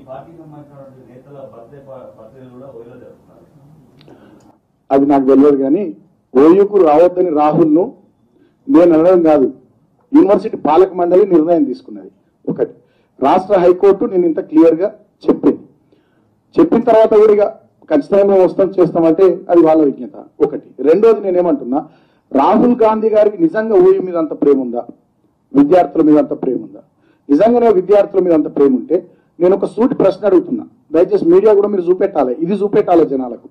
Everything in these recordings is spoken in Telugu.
పార్టీకి సంబంధించినటువంటి నేతల బర్త్డే బర్త్డే కూడా ఓయిలో జరుగుతున్నారు అది నాకు తెలియదు కానీ ఓయూకు రావద్దని రాహుల్ను నేను అనడం కాదు యూనివర్సిటీ పాలక మండలి నిర్ణయం తీసుకున్నది ఒకటి రాష్ట్ర హైకోర్టు నేను ఇంత క్లియర్గా చెప్పింది చెప్పిన తర్వాత కూడా ఇక ఖచ్చితంగా మేము వస్తాం చేస్తామంటే అది వాళ్ళ విజ్ఞత ఒకటి రెండోది నేనేమంటున్నా రాహుల్ గాంధీ గారికి నిజంగా ఓయూ మీద అంత ప్రేమ ఉందా విద్యార్థుల మీద అంత ప్రేమ ఉందా నిజంగానే విద్యార్థుల మీద అంత ప్రేమ ఉంటే నేను ఒక సూటి ప్రశ్న అడుగుతున్నా దయచేసి మీడియా కూడా మీరు చూపెట్టాలి ఇది చూపెట్టాలి జనాలకు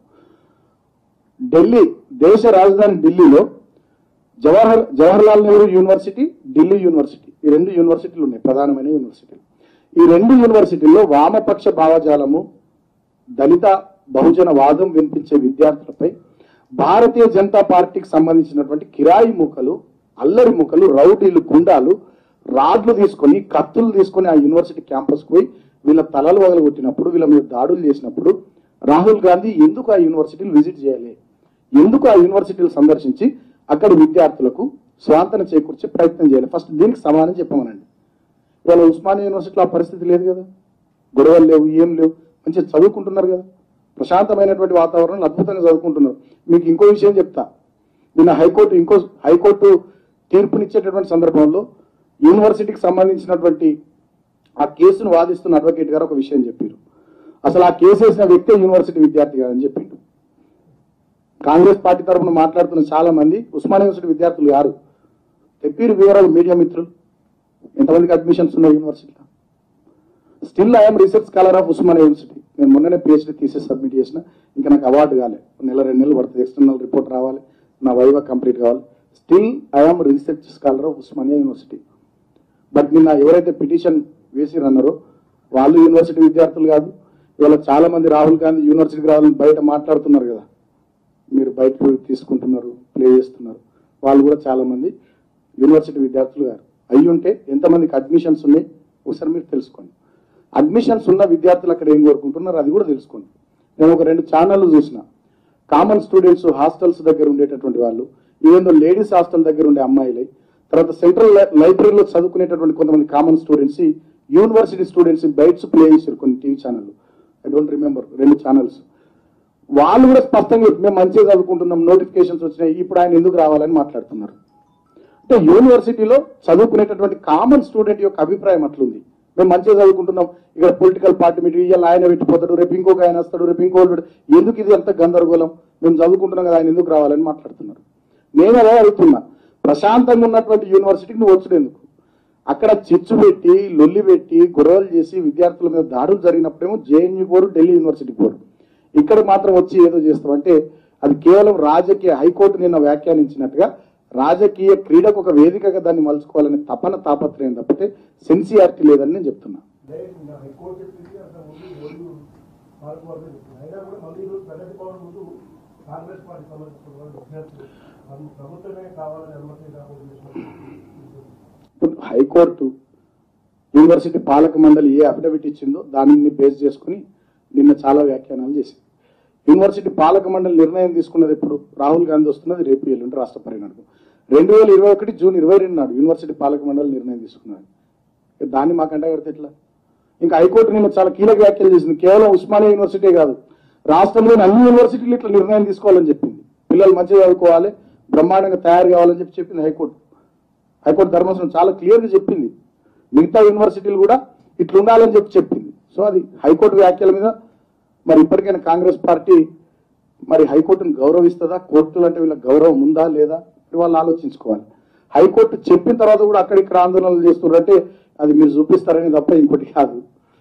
ఢిల్లీ దేశ రాజధాని ఢిల్లీలో జవహర్ జవహర్లాల్ నెహ్రూ యూనివర్సిటీ ఢిల్లీ యూనివర్సిటీ ఈ రెండు యూనివర్సిటీలు ఉన్నాయి ప్రధానమైన యూనివర్సిటీలు ఈ రెండు యూనివర్సిటీల్లో వామపక్ష భావజాలము దళిత బహుజన వాదం వినిపించే విద్యార్థులపై భారతీయ జనతా పార్టీకి సంబంధించినటువంటి కిరాయి ముఖలు అల్లరి ముఖలు రౌడీలు గుండాలు రాడ్లు తీసుకొని కత్తులు తీసుకొని ఆ యూనివర్సిటీ క్యాంపస్కి పోయి వీళ్ళ తలలు వగలగొట్టినప్పుడు వీళ్ళ మీద దాడులు చేసినప్పుడు రాహుల్ గాంధీ ఎందుకు ఆ యూనివర్సిటీలు విజిట్ చేయాలి ఎందుకు ఆ యూనివర్సిటీలు సందర్శించి అక్కడ విద్యార్థులకు స్వాంతన చేకూర్చే ప్రయత్నం చేయాలి ఫస్ట్ దీనికి సమాధానం చెప్పమనండి ఇవాళ ఉస్మానియా యూనివర్సిటీలో ఆ పరిస్థితి లేదు కదా గొడవలు లేవు ఏం లేవు మంచిగా చదువుకుంటున్నారు కదా ప్రశాంతమైనటువంటి వాతావరణంలో అద్భుతంగా చదువుకుంటున్నారు మీకు ఇంకో విషయం చెప్తా నిన్న హైకోర్టు ఇంకో హైకోర్టు తీర్పునిచ్చేటటువంటి సందర్భంలో యూనివర్సిటీకి సంబంధించినటువంటి ఆ కేసును వాదిస్తున్న అడ్వకేట్ గారు ఒక విషయం చెప్పారు అసలు ఆ కేసు వేసిన వ్యక్తే యూనివర్సిటీ విద్యార్థి కాదని చెప్పిండు కాంగ్రెస్ పార్టీ తరఫున మాట్లాడుతున్న చాలా మంది ఉస్మానియా యూనివర్సిటీ విద్యార్థులు గారు చెప్పారు వివరాలు మీడియా మిత్రులు ఎంతమందికి అడ్మిషన్స్ ఉన్నాయి యూనివర్సిటీలో still I'm research scholar of Osmania university నేను మొన్ననే పిహెచ్డీ థీసిస్ సబ్మిట్ చేసిన ఇంకా నాకు అవార్డు కాలే నెల రెండు నెలలు పడుతుంది ఎక్స్టర్నల్ రిపోర్ట్ రావాలి నా వైవా కంప్లీట్ కావాలి still I'm research scholar of Osmania university but నిన్న ఎవరైతే పిటిషన్ వేసిరన్నారో వాళ్ళు యూనివర్సిటీ విద్యార్థులు కాదు ఇవాళ చాలా మంది రాహుల్ గాంధీ యూనివర్సిటీకి రావాలని బయట మాట్లాడుతున్నారు కదా మీరు బయట పోయి తీసుకుంటున్నారు ప్లే చేస్తున్నారు వాళ్ళు కూడా చాలా మంది యూనివర్సిటీ విద్యార్థులు గారు అయ్యి ఉంటే ఎంతమందికి అడ్మిషన్స్ ఉన్నాయి ఒకసారి మీరు తెలుసుకోండి అడ్మిషన్స్ ఉన్న విద్యార్థులు అక్కడ ఏం కోరుకుంటున్నారు అది కూడా తెలుసుకోండి నేను ఒక రెండు ఛానళ్ళు చూసిన కామన్ స్టూడెంట్స్ హాస్టల్స్ దగ్గర ఉండేటటువంటి వాళ్ళు ఈవెన్ లేడీస్ హాస్టల్ దగ్గర ఉండే అమ్మాయిలై తర్వాత సెంట్రల్ లైబ్రరీలో చదువుకునేటటువంటి కొంతమంది common students university students bytes play చేశారు కొన్ని TV channel I don't remember రెండు ఛానల్స్ వాళ్ళు కూడా స్పష్టంగా చెప్పి, మేము మంచిగా చదువుకుంటున్నాం నోటిఫికేషన్స్ వచ్చినాయి ఇప్పుడు ఆయన ఎందుకు రావాలని మాట్లాడుతున్నారు అంటే యూనివర్సిటీలో చదువుకునేటటువంటి కామన్ స్టూడెంట్ యొక్క అభిప్రాయం అట్లుంది మేము మంచిగా చదువుకుంటున్నాం ఇక్కడ పొలిటికల్ పార్టీ మీటింగ్ ఇవాళ ఆయన పెట్టిపోతాడు రేపు ఇంకొక ఆయన వస్తాడు రేపు ఇంకోటి పెడతాడు. ఎందుకు ఇది అంత గందరగోళం మేము చదువుకుంటున్నాం కదా ఆయన ఎందుకు రావాలని మాట్లాడుతున్నారు నేను అదే అడుగుతున్నా ప్రశాంతంగా ఉన్నటువంటి యూనివర్సిటీకి నువ్వు వచ్చుడు ఎందుకు అక్కడ చిచ్చు పెట్టి లొల్లి పెట్టి గొడవలు చేసి విద్యార్థుల మీద దాడులు జరిగినప్పుడేమో జేఎన్యూ పోరు ఢిల్లీ యూనివర్సిటీ పోరు ఇక్కడ మాత్రం వచ్చి ఏదో చేస్తామంటే అది కేవలం రాజకీయ హైకోర్టు నిన్న వ్యాఖ్యానించినట్టుగా రాజకీయ క్రీడకు ఒక వేదికగా దాన్ని మలుచుకోవాలనే తపన తాపత్రయం తప్పితే సెన్సియారిటీ లేదని నేను చెప్తున్నా లేదు హైకోర్టు చెప్పింది అంత ముందు ఓడియూ పాల్గొవాలి చెప్పింది అయినా కూడా మళ్ళీ ఈరోజు ప్రగతి భవన్ ముందు కాంగ్రెస్ పార్టీ సంబంధించిన వాళ్ళు విద్యార్థులు వాళ్ళు ప్రభుత్వమే కావాలని అనుమతి రాకుండా ఇప్పుడు హైకోర్టు యూనివర్సిటీ పాలక మండలి ఏ అఫిడవిట్ ఇచ్చిందో దానిని బేస్ చేసుకుని నిన్న చాలా వ్యాఖ్యానాలు చేసింది యూనివర్సిటీ పాలక మండలి నిర్ణయం తీసుకున్నది ఇప్పుడు రాహుల్ గాంధీ వస్తున్నది రేపు ఎల్లుండి రాష్ట్ర పరిగణకు రెండు వేల ఇరవై ఒకటి జూన్ ఇరవై రెండు నాడు యూనివర్సిటీ పాలక మండలి నిర్ణయం తీసుకున్నది ఇక దాన్ని మాకంటే కడితే ఎట్లా ఇంకా హైకోర్టు నిన్న చాలా కీలక వ్యాఖ్యలు చేసింది కేవలం ఉస్మానియా యూనివర్సిటీ కాదు రాష్ట్రంలోని అన్ని యూనివర్సిటీలు ఇట్లా నిర్ణయం తీసుకోవాలని చెప్పింది పిల్లలు మంచిగా చదువుకోవాలి బ్రహ్మాండంగా తయారు కావాలని చెప్పి చెప్పింది హైకోర్టు హైకోర్టు ధర్మాసనం చాలా క్లియర్గా చెప్పింది మిగతా యూనివర్సిటీలు కూడా ఇట్లా ఉండాలని చెప్పి చెప్పింది సో అది హైకోర్టు వ్యాఖ్యల మీద మరి ఇప్పటికైనా కాంగ్రెస్ పార్టీ మరి హైకోర్టును గౌరవిస్తుందా కోర్టులు అంటే వీళ్ళకి గౌరవం ఉందా లేదా మరి వాళ్ళు ఆలోచించుకోవాలి హైకోర్టు చెప్పిన తర్వాత కూడా అక్కడిక్కడ ఆందోళనలు చేస్తున్నారంటే అది మీరు చూపిస్తారని తప్ప ఇంకోటి కాదు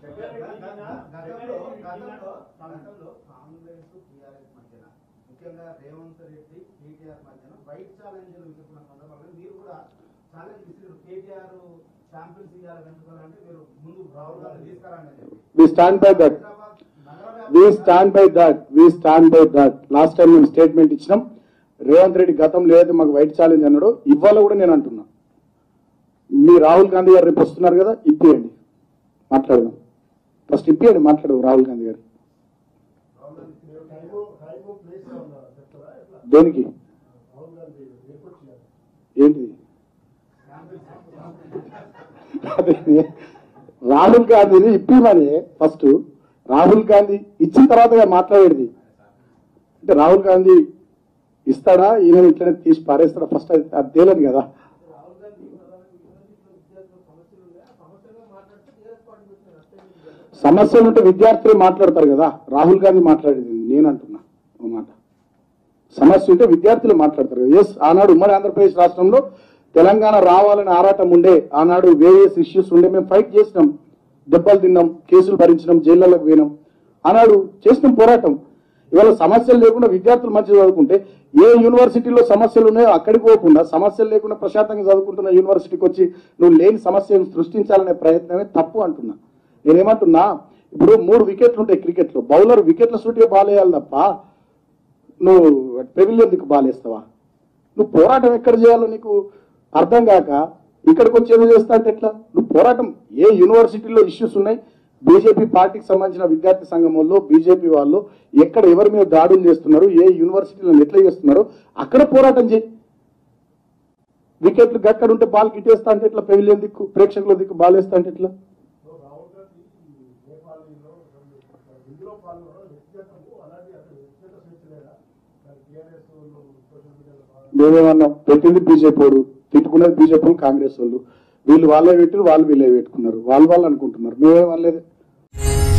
గతంలో గతంలో గతంలో కాంగ్రెస్ టీఆర్ఎస్ మధ్యన ముఖ్యంగా రేవంత్ రెడ్డి కేటీఆర్ మధ్యన వైట్ ఛాలెంజ్ విసుకున్న సందర్భంలో మీరు కూడా ఛాలెంజ్ విసిరారు కేటీఆర్ ఛాంపియన్స్ ఇవ్వాలి ఎందుకంటే మీరు ముందు రాహుల్ గాంధీ తీసుకురండి అని చెప్పి. We stand by that Hyderabad నగర we stand by that we stand by that last time మేము స్టేట్మెంట్ ఇచ్చినాం రేవంత్ రెడ్డి గతంలో ఏదైతే మాకు వైట్ ఛాలెంజ్ అన్నాడో ఇవాళ కూడా నేను అంటున్నా మీ రాహుల్ గాంధీ గారు రేపు వస్తున్నారు కదా ఇప్పియండి మాట్లాడదాం ఫస్ట్ ఇప్పియండి మాట్లాడదాం రాహుల్ గాంధీ గారు టైము టైము ప్లేస్ ఏమన్నా చెప్తారా ఎట్లా దేనికి రాహుల్ గాంధీ ఎయిర్పోర్ట్ చేయాలి ఏంటిది అదే రాహుల్ గాంధీని ఇప్పిమని ఫస్ట్ రాహుల్ గాంధీ ఇచ్చిన తర్వాత మాట్లాడేది అంటే రాహుల్ గాంధీ ఇస్తాడా ఈయన ఇట్లనే తీసి పారేస్తాడా ఫస్ట్ అది అది తేలని కదా రాహుల్ గాంధీ ప్రధానంగా యూనివర్సిటీలో విద్యార్థుల సమస్యలు ఉన్నాయి ఆ సమస్యలుగా మాట్లాడితే టీఆర్ఎస్ పార్టీ వచ్చిన నష్టం ఏంటి కదా? సమస్యలు ఉంటే విద్యార్థులు మాట్లాడతారు కదా రాహుల్ గాంధీ మాట్లాడేది నేను అంటున్నా ఒక మాట సమస్య ఉంటే విద్యార్థులు మాట్లాడతారు కదా ఎస్ ఆనాడు ఉమ్మడి ఆంధ్రప్రదేశ్ రాష్ట్రంలో తెలంగాణ రావాలని ఆరాటం ఉండే ఆనాడు వేరియస్ ఇష్యూస్ ఉండే మేము ఫైట్ చేసినాం దెబ్బలు తిన్నాం కేసులు భరించినాం జైళ్ళలోకి పోయినాం ఆనాడు చేసినాం పోరాటం ఇవాళ సమస్యలు లేకుండా విద్యార్థులు మంచిగా చదువుకుంటే ఏ యూనివర్సిటీలో సమస్యలు ఉన్నాయో అక్కడికి పోకుండా సమస్యలు లేకుండా ప్రశాంతంగా చదువుకుంటున్న యూనివర్సిటీకి వచ్చి నువ్వు లేని సమస్యను సృష్టించాలనే ప్రయత్నమే తప్పు అంటున్నా నేనేమంటున్నా ఇప్పుడు మూడు వికెట్లు ఉంటాయి క్రికెట్లో బౌలర్ వికెట్ల సూటిగా బాలేయాలి తప్ప నువ్వు పెవిలియన్ దిక్కు బాలేస్తావా నువ్వు పోరాటం ఎక్కడ చేయాలో నీకు అర్థం కాక ఇక్కడికి వచ్చి ఏదో చేస్తా అంటే ఎట్లా నువ్వు పోరాటం ఏ యూనివర్సిటీలో ఇష్యూస్ ఉన్నాయి బీజేపీ పార్టీకి సంబంధించిన విద్యార్థి సంఘం వాళ్ళు బీజేపీ వాళ్ళు ఎక్కడ ఎవరి మీద దాడులు చేస్తున్నారు ఏ యూనివర్సిటీలను ఎట్లా చేస్తున్నారు అక్కడ పోరాటం చేయి వికెట్లు గక్కడ ఉంటే బాల్ గిట్టేస్తా అంటే ఎట్లా పెవిలియన్ దిక్కు ప్రేక్షకుల దిక్కు బాల్ వేస్తా అంటే ఎట్లా సో రాహుల్ గాంధీ ఈ నేపాల్లో ఇందులో పాల్గొనడం వ్యక్తిగతము అలాగే అసలు వ్యక్తిగత స్వేచ్ఛ లేదా టీఆర్ఎస్ సోషల్ మీడియాలో బాగా మేమేమన్నాం పెట్టింది బీజేపీ వాడు తిట్టుకున్నది బీజేపీ వాళ్ళు కాంగ్రెస్ వాళ్ళు వీళ్ళు వాళ్ళే పెట్టి వాళ్ళు వీళ్ళే పెట్టుకున్నారు వాళ్ళు వాళ్ళు అనుకుంటున్నారు మేమేమనలేదు